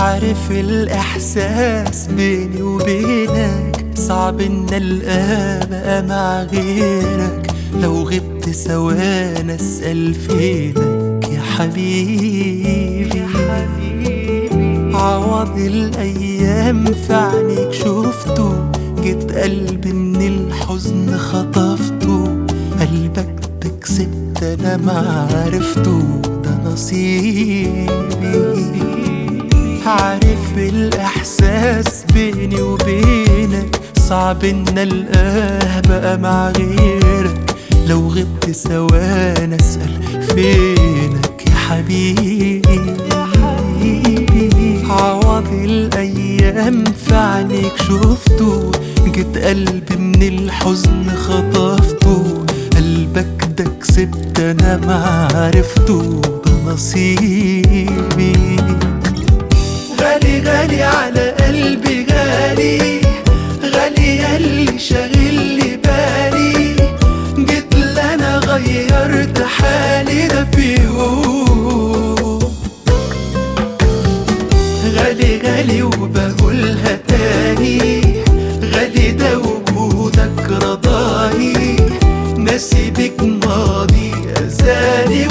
عارف الإحساس بيني وبينك صعب إن ألقاه بقى مع غيرك لو غبت ثواني أسأل فينك يا حبيبي عوض الأيام في عينيك شفته جيت قلبي من الحزن خطفته قلبك ده كسبت أنا ما عرفته ده نصيبي عارف الإحساس بيني وبينك صعب إن ألقاه بقى مع غيرك لو غبت ثواني أسأل فينك يا حبيبي عوض الأيام في عينيك شفته جيت قلبي من الحزن خطفته قلبك ده كسبت أنا ما عرفته ده نصيبي غالي غالي على قلبي غالي غالي ياللي شاغل لي بالي جيت انا غيرت حالي ده في يوم غالي غالي وبقولها تاني غالي ده وجودك رضاني ناسي بك ماضي أزالي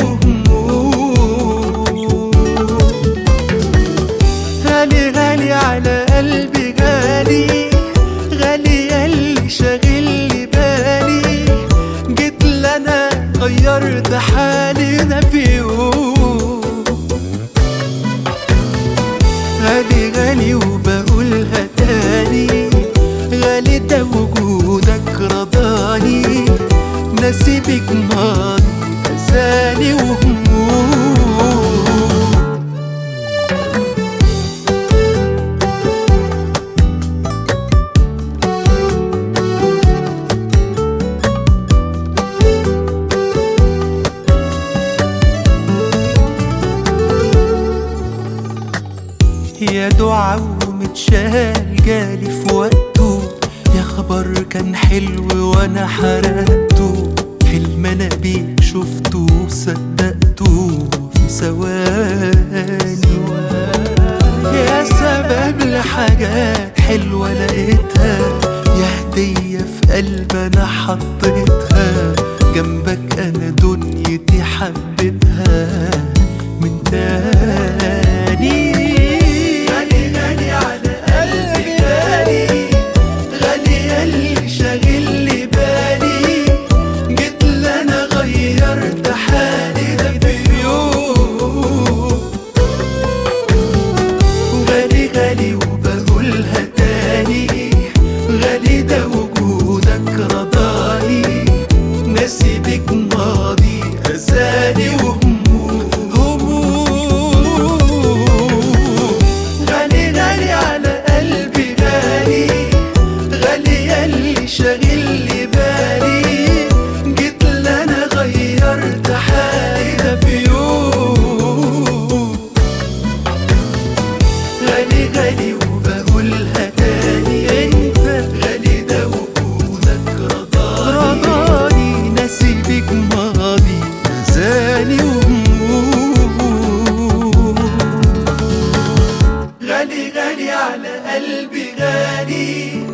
وهموم غالي غالي على قلبي غالي غالي ياللي شاغل لي بالي جيت لنا غيرت حالي ده في يوم غالي غالي وبقولها تاني غالي ده وجودك رضاني ناسي بك ماضي أزالي وهموم يا دعا ومتشال جالي في وقته يا خبر كان حلو وانا حرقته حلم انا بيك شفته وصدقته في ثواني يا سبب لحاجات حلوة لقيتها يا هدية في قلب انا حطيتها جنبك انا دنيتي حبيتها من تاني غالي غالي على قلبي غالي غالي ياللي شاغل لي بالي جيت لنا غيرت حالي ده في يوم غالي غالي وبقولها تاني غالي ده وجودك رضاني ناسي بك ماضي أزالي وهموم هموم غالي غالي على قلبي غالي غالي ياللي شاغل لي بالي جيت لنا غيرت حالي ده في يوم غالي غالي وبقولها تاني انت غالي ده وجودك رضاني رضاني ناسي بيك ماضي نزاني وهموم غالي غالي على قلبي غالي